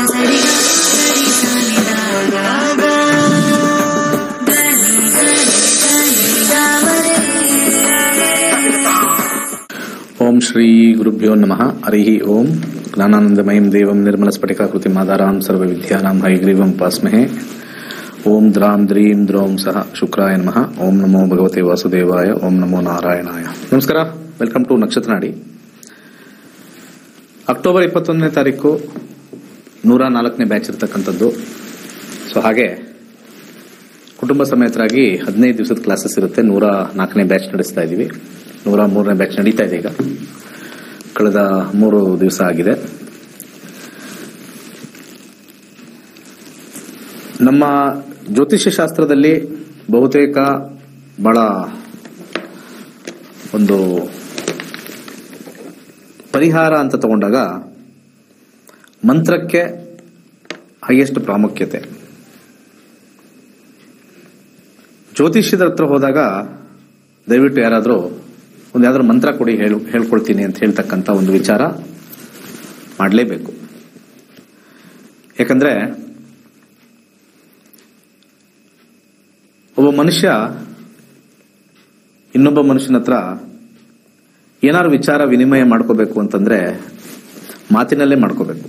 ಓಂ ಶ್ರೀ ಗುರುಭ್ಯೋ ನಮಃ ಹರಿ ಓಂ ಜ್ಞಾನಾನಂದಮಯಂ ದೇವಂ ನಿರ್ಮಲಸ್ಫಟಿಕಾಕೃತಿಂ ಆಧಾರಾಂ ಸರ್ವವಿದ್ಯಾನಾಂ ಹೈಗ್ರೀವಂ ಪಾಸ್ಮಹೇ ಓಂ ದ್ರಾಂ ದ್ರೀಂ ದ್ರೌಂ ಸಹ ಶುಕ್ರಾಯ ನಮಃ ಓಂ ನಮೋ ಭಗವತೆ ವಾಸುದೇವಾಯ ಓಂ ನಮೋ ನಾರಾಯಣಾಯ ನಮಸ್ಕಾರ ವೆಲ್ಕಮ್ ಟು ನಕ್ಷತ್ರನಾಡಿ ಅಕ್ಟೋಬರ್ ಇಪ್ಪತ್ತೊಂದನೇ ತಾರೀಕು ನೂರ ನಾಲ್ಕನೇ ಬ್ಯಾಚ್ ಇರತಕ್ಕಂಥದ್ದು ಸೊ ಹಾಗೆ ಕುಟುಂಬ ಸಮೇತರಾಗಿ ಹದಿನೈದು ದಿವಸದ ಕ್ಲಾಸಸ್ ಇರುತ್ತೆ ನೂರ ನಾಲ್ಕನೇ ಬ್ಯಾಚ್ ನಡೆಸ್ತಾ ಇದ್ದೀವಿ ನೂರ ಮೂರನೇ ಬ್ಯಾಚ್ ನಡೀತಾ ಇದೆ ಈಗ ಕಳೆದ ಮೂರು ದಿವಸ ಆಗಿದೆ ನಮ್ಮ ಜ್ಯೋತಿಷ್ಯ ಶಾಸ್ತ್ರದಲ್ಲಿ ಬಹುತೇಕ ಬಹಳ ಒಂದು ಪರಿಹಾರ ಅಂತ ತಗೊಂಡಾಗ ಮಂತ್ರಕ್ಕೆ ಹೈಯೆಸ್ಟ್ ಪ್ರಾಮುಖ್ಯತೆ ಜ್ಯೋತಿಷ್ಯದ ಹತ್ರ ಹೋದಾಗ ದಯವಿಟ್ಟು ಯಾರಾದರೂ ಒಂದು ಯಾವ್ದಾದ್ರು ಮಂತ್ರ ಕೊಡಿ ಹೇಳು ಹೇಳ್ಕೊಳ್ತೀನಿ ಅಂತ ಹೇಳ್ತಕ್ಕಂಥ ಒಂದು ವಿಚಾರ ಮಾಡಲೇಬೇಕು ಯಾಕಂದ್ರೆ ಒಬ್ಬ ಮನುಷ್ಯ ಇನ್ನೊಬ್ಬ ಮನುಷ್ಯನ ಹತ್ರ ಏನಾದ್ರು ವಿಚಾರ ವಿನಿಮಯ ಮಾಡ್ಕೋಬೇಕು ಅಂತಂದ್ರೆ ಮಾತಿನಲ್ಲೇ ಮಾಡ್ಕೋಬೇಕು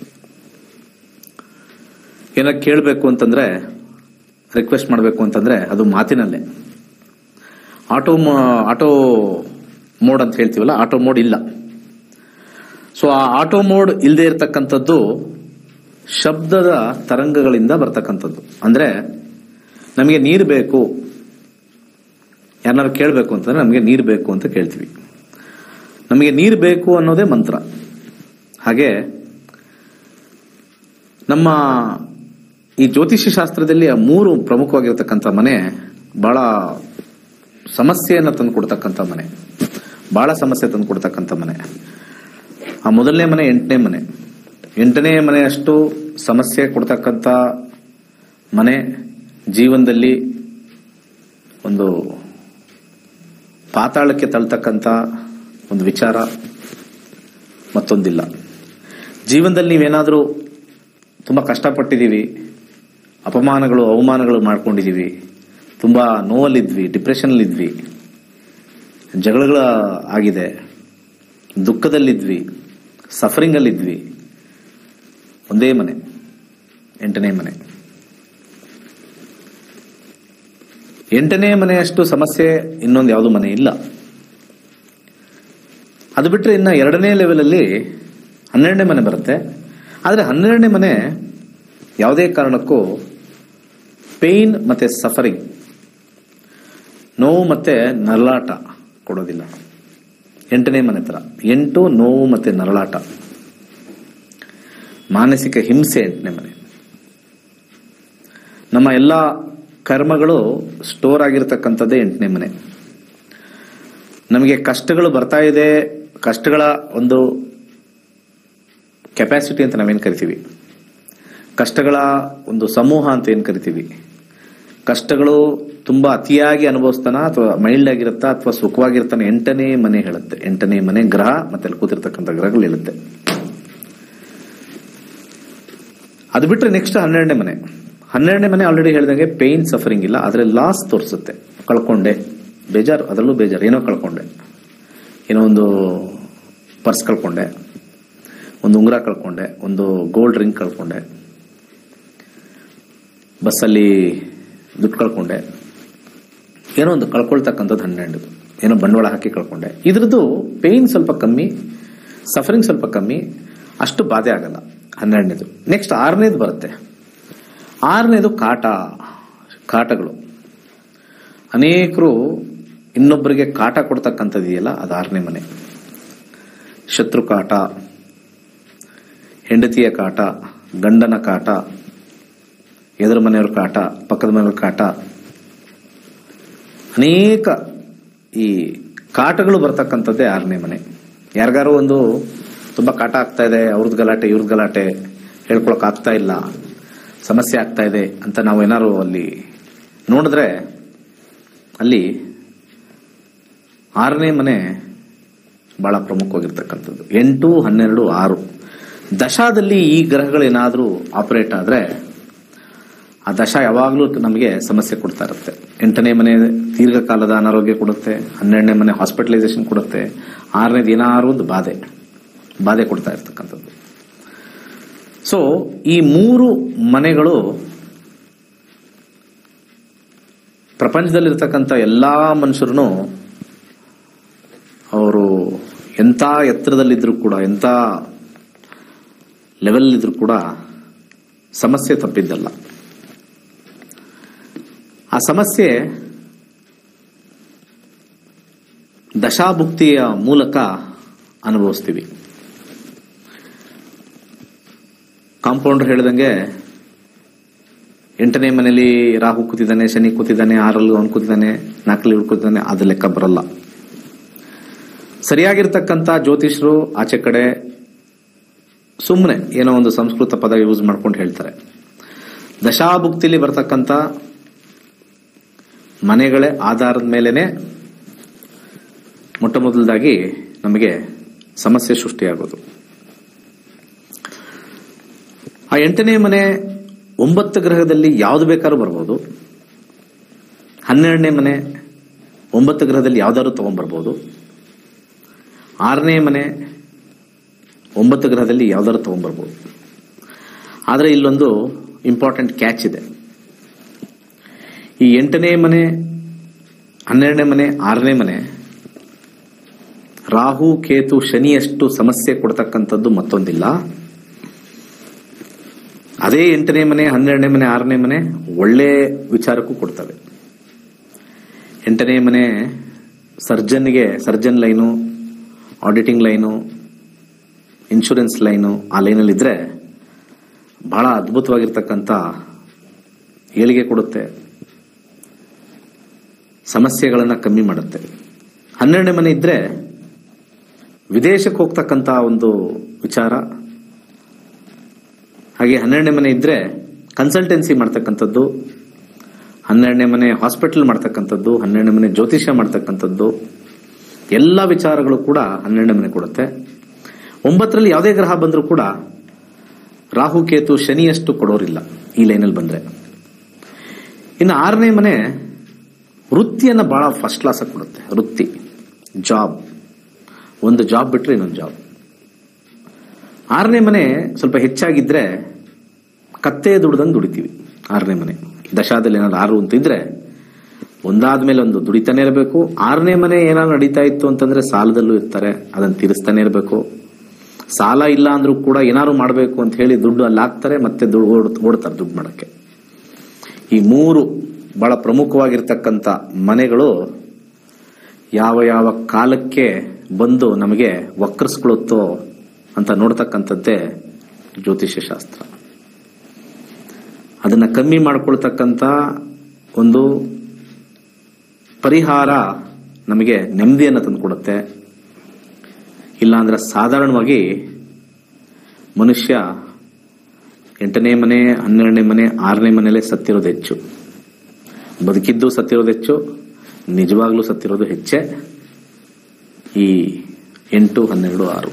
ಏನಾರು ಕೇಳಬೇಕು ಅಂತಂದ್ರೆ ರಿಕ್ವೆಸ್ಟ್ ಮಾಡಬೇಕು ಅಂತಂದ್ರೆ ಅದು ಮಾತಿನಲ್ಲೇ ಆಟೋ ಆಟೋ ಮೋಡ್ ಅಂತ ಹೇಳ್ತೀವಲ್ಲ ಆಟೋ ಮೋಡ್ ಇಲ್ಲ ಸೊ ಆ ಆಟೋ ಮೋಡ್ ಇಲ್ಲದೆ ಇರತಕ್ಕಂಥದ್ದು ಶಬ್ದದ ತರಂಗಗಳಿಂದ ಬರ್ತಕ್ಕಂಥದ್ದು ಅಂದ್ರೆ ನಮಗೆ ನೀರು ಬೇಕು ಯಾರನ್ನಾರು ಕೇಳಬೇಕು ಅಂತಂದ್ರೆ ನಮಗೆ ನೀರು ಬೇಕು ಅಂತ ಕೇಳ್ತೀವಿ ನಮಗೆ ನೀರು ಬೇಕು ಅನ್ನೋದೇ ಮಂತ್ರ ಹಾಗೆ ನಮ್ಮ ಈ ಜ್ಯೋತಿಷ್ಯ ಶಾಸ್ತ್ರದಲ್ಲಿ ಆ ಮೂರು ಪ್ರಮುಖವಾಗಿರ್ತಕ್ಕಂಥ ಮನೆ ಬಹಳ ಸಮಸ್ಯೆಯನ್ನು ತಂದುಕೊಡ್ತಕ್ಕಂಥ ಮನೆ ಬಹಳ ಸಮಸ್ಯೆ ತಂದುಕೊಡ್ತಕ್ಕಂಥ ಮನೆ ಆ ಮೊದಲನೇ ಮನೆ ಎಂಟನೇ ಮನೆ ಎಂಟನೇ ಮನೆಯಷ್ಟು ಸಮಸ್ಯೆ ಕೊಡ್ತಕ್ಕಂಥ ಮನೆ ಜೀವನದಲ್ಲಿ ಒಂದು ಪಾತಾಳಕ್ಕೆ ತಳ್ತಕ್ಕಂಥ ಒಂದು ವಿಚಾರ ಮತ್ತೊಂದಿಲ್ಲ ಜೀವನದಲ್ಲಿ ನೀವೇನಾದರೂ ತುಂಬ ಕಷ್ಟಪಟ್ಟಿದ್ದೀವಿ ಅಪಮಾನಗಳು ಅವಮಾನಗಳು ಮಾಡ್ಕೊಂಡಿದ್ದೀವಿ ತುಂಬ ನೋವಲ್ಲಿದ್ವಿ ಡಿಪ್ರೆಷನ್ನಲ್ಲಿದ್ವಿ ಜಗಳಗಳ ಆಗಿದೆ ದುಃಖದಲ್ಲಿದ್ವಿ ಸಫರಿಂಗಲ್ಲಿದ್ವಿ ಒಂದೇ ಮನೆ ಎಂಟನೇ ಮನೆ ಎಂಟನೇ ಮನೆಯಷ್ಟು ಸಮಸ್ಯೆ ಇನ್ನೊಂದು ಯಾವುದು ಮನೆ ಇಲ್ಲ ಅದು ಬಿಟ್ಟರೆ ಇನ್ನು ಎರಡನೇ ಲೆವೆಲಲ್ಲಿ ಹನ್ನೆರಡನೇ ಮನೆ ಬರುತ್ತೆ ಆದರೆ ಹನ್ನೆರಡನೇ ಮನೆ ಯಾವುದೇ ಕಾರಣಕ್ಕೂ ಪೇಯ್ನ್ ಮತ್ತೆ ಸಫರಿಂಗ್ ನೋವು ಮತ್ತೆ ನರಳಾಟ ಕೊಡೋದಿಲ್ಲ ಎಂಟನೇ ಮನೆ ತರ ಎಂಟು ನೋವು ಮತ್ತೆ ನರಳಾಟ ಮಾನಸಿಕ ಹಿಂಸೆ ಎಂಟನೇ ಮನೆ ನಮ್ಮ ಎಲ್ಲ ಕರ್ಮಗಳು ಸ್ಟೋರ್ ಆಗಿರ್ತಕ್ಕಂಥದ್ದೇ ಎಂಟನೇ ಮನೆ ನಮಗೆ ಕಷ್ಟಗಳು ಬರ್ತಾ ಇದೆ ಕಷ್ಟಗಳ ಒಂದು ಕೆಪಾಸಿಟಿ ಅಂತ ನಾವೇನು ಕರಿತೀವಿ ಕಷ್ಟಗಳ ಒಂದು ಸಮೂಹ ಅಂತ ಏನು ಕರಿತೀವಿ ಕಷ್ಟಗಳು ತುಂಬಾ ಅತಿಯಾಗಿ ಅನುಭವಿಸ್ತಾನ ಅಥವಾ ಮೈಲ್ಡ್ ಆಗಿರುತ್ತಾ ಅಥವಾ ಸುಖವಾಗಿರ್ತಾನೆ ಎಂಟನೇ ಮನೆ ಹೇಳುತ್ತೆ ಎಂಟನೇ ಮನೆ ಗ್ರಹ ಮತ್ತೆ ಅಲ್ಲಿ ಕೂತಿರ್ತಕ್ಕಂಥ ಗ್ರಹಗಳು ಹೇಳುತ್ತೆ ಅದು ಬಿಟ್ಟರೆ ನೆಕ್ಸ್ಟ್ ಹನ್ನೆರಡನೇ ಮನೆ ಹನ್ನೆರಡನೇ ಮನೆ ಆಲ್ರೆಡಿ ಹೇಳಿದಂಗೆ ಪೇಯ್ನ್ ಸಫರಿಂಗ್ ಇಲ್ಲ ಆದರೆ ಲಾಸ್ ತೋರಿಸುತ್ತೆ ಕಳ್ಕೊಂಡೆ ಬೇಜಾರು ಅದರಲ್ಲೂ ಬೇಜಾರು ಏನೋ ಕಳ್ಕೊಂಡೆ ಏನೋ ಒಂದು ಪರ್ಸ್ ಕಳ್ಕೊಂಡೆ ಒಂದು ಉಂಗುರ ಕಳ್ಕೊಂಡೆ ಒಂದು ಗೋಲ್ಡ್ ರಿಂಗ್ ಕಳ್ಕೊಂಡೆ ಬಸ್ಸಲ್ಲಿ ದುಡ್ಡು ಕಳ್ಕೊಂಡೆ ಏನೋ ಒಂದು ಕಳ್ಕೊಳ್ತಕ್ಕಂಥದ್ದು ಹನ್ನೆರಡು ಏನೋ ಬಂಡವಾಳ ಹಾಕಿ ಕಳ್ಕೊಂಡೆ ಇದ್ರದ್ದು ಪೇಯ್ನ್ ಸ್ವಲ್ಪ ಕಮ್ಮಿ ಸಫರಿಂಗ್ ಸ್ವಲ್ಪ ಕಮ್ಮಿ ಅಷ್ಟು ಬಾಧೆ ಆಗಲ್ಲ ಹನ್ನೆರಡನೇದು ನೆಕ್ಸ್ಟ್ ಆರನೇದು ಬರುತ್ತೆ ಆರನೇದು ಕಾಟ ಕಾಟಗಳು ಅನೇಕರು ಇನ್ನೊಬ್ಬರಿಗೆ ಕಾಟ ಕೊಡ್ತಕ್ಕಂಥದ್ದು ಇದೆಯಲ್ಲ ಅದು ಆರನೇ ಮನೆ ಶತ್ರು ಕಾಟ ಹೆಂಡತಿಯ ಕಾಟ ಗಂಡನ ಕಾಟ ಎದುರು ಮನೆಯವ್ರ ಕಾಟ ಪಕ್ಕದ ಮನೆಯವ್ರ ಕಾಟ ಅನೇಕ ಈ ಕಾಟಗಳು ಬರ್ತಕ್ಕಂಥದ್ದೇ ಆರನೇ ಮನೆ ಯಾರಿಗಾರು ಒಂದು ತುಂಬ ಕಾಟ ಆಗ್ತಾ ಇದೆ ಅವ್ರದ್ದು ಗಲಾಟೆ ಇವ್ರದ್ದು ಗಲಾಟೆ ಹೇಳ್ಕೊಳಕ್ ಆಗ್ತಾ ಇಲ್ಲ ಸಮಸ್ಯೆ ಆಗ್ತಾ ಇದೆ ಅಂತ ನಾವು ಏನಾರು ಅಲ್ಲಿ ನೋಡಿದ್ರೆ ಅಲ್ಲಿ ಆರನೇ ಮನೆ ಬಹಳ ಪ್ರಮುಖವಾಗಿರ್ತಕ್ಕಂಥದ್ದು ಎಂಟು ಹನ್ನೆರಡು ಆರು ದಶಾದಲ್ಲಿ ಈ ಗ್ರಹಗಳೇನಾದರೂ ಆಪರೇಟ್ ಆದರೆ ಆ ದಶ ಯಾವಾಗಲೂ ನಮಗೆ ಸಮಸ್ಯೆ ಕೊಡ್ತಾ ಇರುತ್ತೆ ಎಂಟನೇ ಮನೆ ದೀರ್ಘಕಾಲದ ಅನಾರೋಗ್ಯ ಕೊಡುತ್ತೆ ಹನ್ನೆರಡನೇ ಮನೆ ಹಾಸ್ಪಿಟಲೈಸೇಷನ್ ಕೊಡುತ್ತೆ ಆರನೇದು ಏನಾದ್ರು ಒಂದು ಬಾಧೆ ಬಾಧೆ ಕೊಡ್ತಾ ಇರ್ತಕ್ಕಂಥದ್ದು ಸೊ ಈ ಮೂರು ಮನೆಗಳು ಪ್ರಪಂಚದಲ್ಲಿರ್ತಕ್ಕಂಥ ಎಲ್ಲಾ ಮನುಷ್ಯರು ಅವರು ಎಂಥ ಎತ್ತರದಲ್ಲಿದ್ದರೂ ಕೂಡ ಎಂಥ ಲೆವೆಲ್ ಇದ್ರೂ ಕೂಡ ಸಮಸ್ಯೆ ತಪ್ಪಿದ್ದಲ್ಲ ಆ ಸಮಸ್ಯೆ ದಶಾಭುಕ್ತಿಯ ಮೂಲಕ ಅನುಭವಿಸ್ತೀವಿ ಕಾಂಪೌಂಡರ್ ಹೇಳಿದಂಗೆ ಎಂಟನೇ ಮನೆಯಲ್ಲಿ ರಾಹು ಕೂತಿದ್ದಾನೆ ಶನಿ ಕೂತಿದ್ದಾನೆ ಆರಲ್ಲಿ ಅವನು ಕೂತಿದ್ದಾನೆ ನಾಲ್ಕಲ್ಲಿ ಇವಳು ಕೂತಿದ್ದಾನೆ ಅದು ಲೆಕ್ಕ ಬರಲ್ಲ ಸರಿಯಾಗಿರ್ತಕ್ಕಂಥ ಜ್ಯೋತಿಷರು ಆಚೆ ಕಡೆ ಸುಮ್ಮನೆ ಏನೋ ಒಂದು ಸಂಸ್ಕೃತ ಪದ ಯೂಸ್ ಮಾಡ್ಕೊಂಡು ಹೇಳ್ತಾರೆ ದಶಾಭುಕ್ತಿಲಿ ಬರ್ತಕ್ಕಂಥ ಮನೆಗಳೇ ಆಧಾರದ ಮೇಲೇನೆ ಮೊಟ್ಟ ಮೊದಲದಾಗಿ ನಮಗೆ ಸಮಸ್ಯೆ ಸೃಷ್ಟಿಯಾಗೋದು ಆ ಎಂಟನೇ ಮನೆ ಒಂಬತ್ತು ಗ್ರಹದಲ್ಲಿ ಯಾವ್ದು ಬೇಕಾದ್ರೂ ಬರ್ಬೋದು ಹನ್ನೆರಡನೇ ಮನೆ ಒಂಬತ್ತು ಗ್ರಹದಲ್ಲಿ ಯಾವ್ದಾದ್ರು ತಗೊಂಡ್ಬರ್ಬೋದು ಆರನೇ ಮನೆ ಒಂಬತ್ತು ಗ್ರಹದಲ್ಲಿ ಯಾವ್ದಾದ್ರು ತಗೊಂಡ್ಬರ್ಬೋದು ಆದರೆ ಇಲ್ಲೊಂದು ಇಂಪಾರ್ಟೆಂಟ್ ಕ್ಯಾಚ್ ಇದೆ ಈ ಎಂಟನೇ ಮನೆ ಹನ್ನೆರಡನೇ ಮನೆ ಆರನೇ ಮನೆ ರಾಹು ಕೇತು ಶನಿಯಷ್ಟು ಸಮಸ್ಯೆ ಕೊಡ್ತಕ್ಕಂಥದ್ದು ಮತ್ತೊಂದಿಲ್ಲ ಅದೇ ಎಂಟನೇ ಮನೆ ಹನ್ನೆರಡನೇ ಮನೆ ಆರನೇ ಮನೆ ಒಳ್ಳೆ ವಿಚಾರಕ್ಕೂ ಕೊಡ್ತವೆ ಎಂಟನೇ ಮನೆ ಸರ್ಜನ್ಗೆ surgeon line auditing line insurance line ಆ ಲೈನಲ್ಲಿ ಇದ್ರೆ ಬಹಳ ಅದ್ಭುತವಾಗಿರ್ತಕ್ಕಂಥ ಏಳಿಗೆ ಕೊಡುತ್ತೆ ಸಮಸ್ಯೆಗಳನ್ನು ಕಮ್ಮಿ ಮಾಡುತ್ತೆ ಹನ್ನೆರಡನೇ ಮನೆ ಇದ್ರೆ ವಿದೇಶಕ್ಕೆ ಹೋಗ್ತಕ್ಕಂಥ ಒಂದು ವಿಚಾರ ಹಾಗೆ ಹನ್ನೆರಡನೇ ಮನೆ ಇದ್ರೆ ಕನ್ಸಲ್ಟೆನ್ಸಿ ಮಾಡ್ತಕ್ಕಂಥದ್ದು ಹನ್ನೆರಡನೇ ಮನೆ ಹಾಸ್ಪಿಟಲ್ ಮಾಡ್ತಕ್ಕಂಥದ್ದು ಹನ್ನೆರಡನೇ ಮನೆ ಜ್ಯೋತಿಷ್ಯ ಮಾಡ್ತಕ್ಕಂಥದ್ದು ಎಲ್ಲ ವಿಚಾರಗಳು ಕೂಡ ಹನ್ನೆರಡನೇ ಮನೆ ಕೊಡುತ್ತೆ ಒಂಬತ್ತರಲ್ಲಿ ಯಾವುದೇ ಗ್ರಹ ಬಂದರೂ ಕೂಡ ರಾಹು ಕೇತು ಶನಿಯಷ್ಟು ಕೊಡೋರಿಲ್ಲ ಈ ಲೈನಲ್ಲಿ ಬಂದ್ರೆ ಇನ್ನು ಆರನೇ ಮನೆ ವೃತ್ತಿಯನ್ನು ಬಹಳ ಫಸ್ಟ್ ಕ್ಲಾಸ್ ಕೊಡುತ್ತೆ ವೃತ್ತಿ ಜಾಬ್ ಒಂದು ಜಾಬ್ ಬಿಟ್ರೆ ಇನ್ನೊಂದು ಜಾಬ್ ಆರನೇ ಮನೆ ಸ್ವಲ್ಪ ಹೆಚ್ಚಾಗಿದ್ರೆ ಕತ್ತೆ ದುಡ್ದಂಗೆ ದುಡಿತೀವಿ ಆರನೇ ಮನೆ ದಶಾದಲ್ಲಿ ಏನಾದ್ರು ಆರು ಅಂತ ಇದ್ರೆ ಒಂದಾದ್ಮೇಲೆ ಒಂದು ದುಡಿತಾನೆ ಇರಬೇಕು ಆರನೇ ಮನೆ ಏನಾದ್ರು ನಡೀತಾ ಇತ್ತು ಅಂತಂದ್ರೆ ಸಾಲದಲ್ಲೂ ಇರ್ತಾರೆ ಅದನ್ನ ತೀರಿಸ್ತಾನೆ ಇರಬೇಕು ಸಾಲ ಇಲ್ಲ ಅಂದ್ರೂ ಕೂಡ ಏನಾದ್ರು ಮಾಡಬೇಕು ಅಂತ ಹೇಳಿ ದುಡ್ಡು ಅಲ್ಲಿ ಹಾಕ್ತಾರೆ ಮತ್ತೆ ದುಡ್ಡು ಓಡ್- ಓಡ್ತಾರೆ ದುಡ್ಡು ಮಾಡಕ್ಕೆ ಈ ಮೂರು ಬಹಳ ಪ್ರಮುಖವಾಗಿರ್ತಕ್ಕಂಥ ಮನೆಗಳು ಯಾವ ಯಾವ ಕಾಲಕ್ಕೆ ಬಂದು ನಮಗೆ ವಕ್ರಿಸ್ಕೊಳ್ಳುತ್ತೋ ಅಂತ ನೋಡ್ತಕ್ಕಂಥದ್ದೇ ಜ್ಯೋತಿಷ್ಯ ಶಾಸ್ತ್ರ ಅದನ್ನ ಕಮ್ಮಿ ಮಾಡ್ಕೊಳ್ತಕ್ಕಂಥ ಒಂದು ಪರಿಹಾರ ನಮಗೆ ನೆಮ್ಮದಿಯನ್ನು ತಂದುಕೊಡುತ್ತೆ ಇಲ್ಲಾಂದ್ರೆ ಸಾಧಾರಣವಾಗಿ ಮನುಷ್ಯ ಎಂಟನೇ ಮನೆ ಹನ್ನೆರಡನೇ ಮನೆ ಆರನೇ ಮನೆಯಲ್ಲೇ ಸತ್ತಿರೋದು ಹೆಚ್ಚು ಬದುಕಿದ್ದು ಸತ್ತಿರೋದು ಹೆಚ್ಚು ನಿಜವಾಗ್ಲೂ ಸತ್ತಿರೋದು ಹೆಚ್ಚೆ ಈ ಎಂಟು ಹನ್ನೆರಡು ಆರು